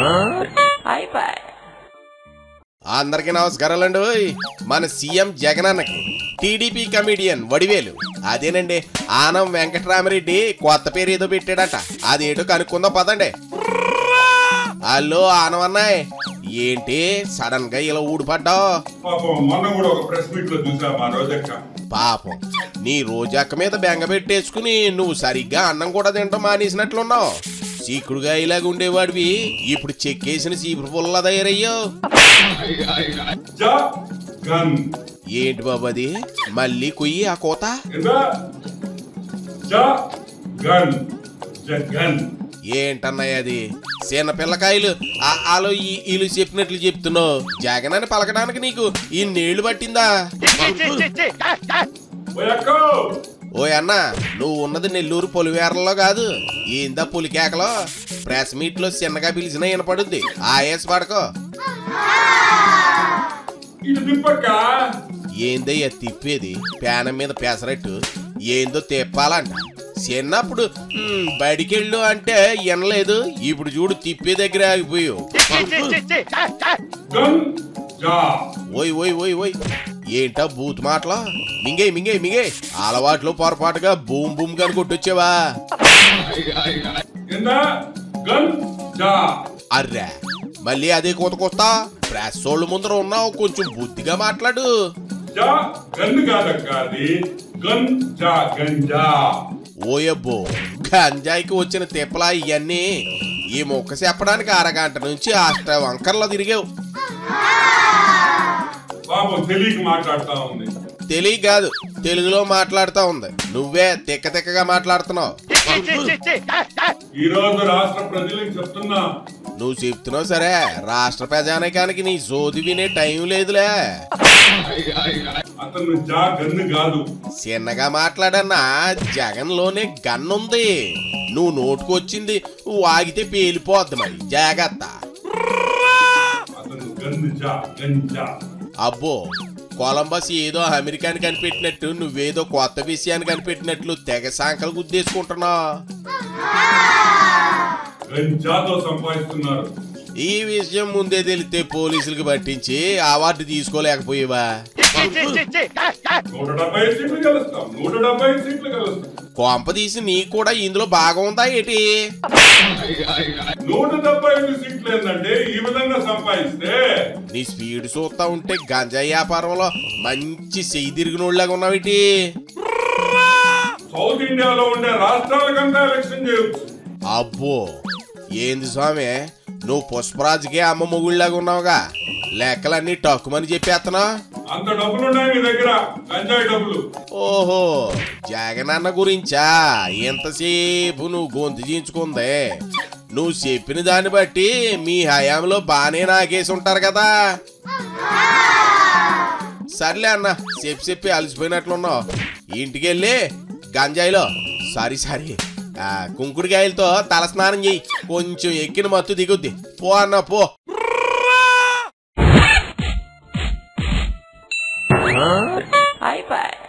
అయిపోయి అందరికీ నమస్కారాలండి ఓయ్. మన సీఎం జగనన్నకి టీడీపీ కమిడియన్ వడివేలు అదేనండి ఆనం వెంకటరామరెడ్డి కొత్త పేరు ఏదో పెట్టాడట అదేటో కనుక్కుందాం పదండి హలో ఆనం అన్నాయ్ ఏంటి సడన్ గా ఇలా ఊడిపడ్డావు పాపం మొన్న కూడా ఒక ప్రెస్ మీట్ లో చూసా మా రోజక్క పాపం నీ రోజక్క మీద బెంగ పెట్టేసుకుని నువ్వు సరిగ్గా అన్నం కూడా తింటాం మానేసినట్లున్నావు చీకుడుగా ఇలాగ ఉండేవాడివి ఇప్పుడు చెక్కేసిన చీపురు పుల్ల తయారయ్యావు జా గన్ ఏంటి బాబు అది మళ్ళీ కుయ్యి ఆ కోత ఏందా జా గన్ జగన్ ఏంటన్నయ్య అది చిన్న పిల్లకాయలు ఆ ఆలో ఈ వీళ్ళు చెప్పినట్లు చెప్తున్నావు జగన్ అని పలకడానికి నీకు ఈ నీళ్లు పట్టిందా ఓయక్కో ఓ అన్న నువ్వు ఉన్నది నెల్లూరు పొలివేరలో కాదు ఏందా పులికేకలో ప్రెస్ మీట్ లో చిన్నగా పిలిచినా వినపడుద్ది ఆయాస పడకో ఇటు తిప్పక్క ఏందయ్య తిప్పేది పేనం మీద పెసరట్టు ఏందో తిప్పాలంట చిన్నప్పుడు "ఉమ్, బడికెళ్ళు అంటే వినలేదు ఇప్పుడు చూడు తిప్పే దగ్గర ఆగిపోయావు గన్ జా ఓయ్ ఓయ్ ఓయ్ ఓయ్ ఏంటా బూత్ మాటలా మింగే మింగే మింగే అలవాట్లో పొరపాటుగా బూమ్ బూమ్ గాని కొట్టొచ్చావా ఏందా గన్ జా అర్రా మళ్ళీ అదే కోత కొత్త ప్రెస్ వాళ్ళ ముందర ఉన్నావు కొంచెం బుద్ధిగా మాట్లాడు జా గన్ కాదక్క అది గన్ జా గంజా ఓయబ్బో గంజాయికి వచ్చిన తిప్పలా ఇవన్నీ ఈ మొక్క చెప్పడానికి అరగంట నుంచి అష్ట వంకర్లో తిరిగావు పాపం తెలియక మాట్లాడుతా ఉంది తెలియ కాదు తెలుగులో మాట్లాడుతా ఉంది నువ్వే తిక్క తిక్కగా మాట్లాడుతున్నావు ఈ రోజు రాష్ట్ర ప్రజలకు చెప్తున్నా నువ్వు చెప్తున్నావు సరే రాష్ట్ర ప్రజానికానికి నీ సోది వినే టైం లేదులే అతను జా గన్ను కాదు చిన్నగా మాట్లాడన్నా జగన్ లోనే గన్నుంది నువ్వు నోటుకొచ్చింది వాగితే పేలిపోద్ది మరి జాగ్రత్త అతను గన్ను జా గంజా అబ్బో కొలంబస్ ఏదో అమెరికాని కనిపెట్టినట్టు నువ్వేదో కొత్త విషయాన్ని కనిపెట్టినట్లు తెగ సాంకలు గుద్దేసుకుంటున్నావు గంజాతో సంపాదిస్తున్నారు ఈ విషయం ముందే తెలిస్తే పోలీసులకు పట్టించి అవార్డు తీసుకోలేకపోయేవా నూట డెబ్బై ఐదు సీట్లు గెలుస్తాం నూట డెబ్బై ఐదు సీట్లు గెలుస్తాం కొంప తీసి నీకు కూడా ఇందులో భాగం ఉందా ఏటి నూట డెబ్బై ఐదు సీట్లు ఏంటంటే ఈ విధంగా సంపాదిస్తే నీ స్పీడ్ చూస్తా ఉంటే గంజాయి వ్యాపారంలో మంచి చెయ్యి తిరిగినోళ్ళగా ఉన్నావేటి సౌత్ ఇండియాలో ఉండే రాష్ట్రాలకంతా ఎలక్షన్ చేయొచ్చు అబ్బో ఏంది స్వామి నువ్వు పుష్పరాజుకే అమ్మ మొగుళ్ళగా ఉన్నావుగా లెక్కలన్నీ టక్కుమని చెప్పేస్తున్నా అంత డబ్బులు ఉన్నాయి మీ దగ్గర గంజాయి డబ్బులు ఓహో జగనన్న గురించా ఎంతసేపు నువ్వు గొంతు చించుకుందే నువ్వు చెప్పిన దాన్ని బట్టి మీ హయాంలో బానే నాకేసి ఉంటారు కదా సర్లే అన్న చెప్పి చెప్పి అలసిపోయినట్లున్నావు ఇంటికి వెళ్ళి గంజాయిలో సారీ సారీ ఆ, కుంకుడుకాయలతో తలస్నానం చెయ్యి కొంచెం ఎక్కిన మత్తు దిగుద్ది పో అన్న పో అయిపోయి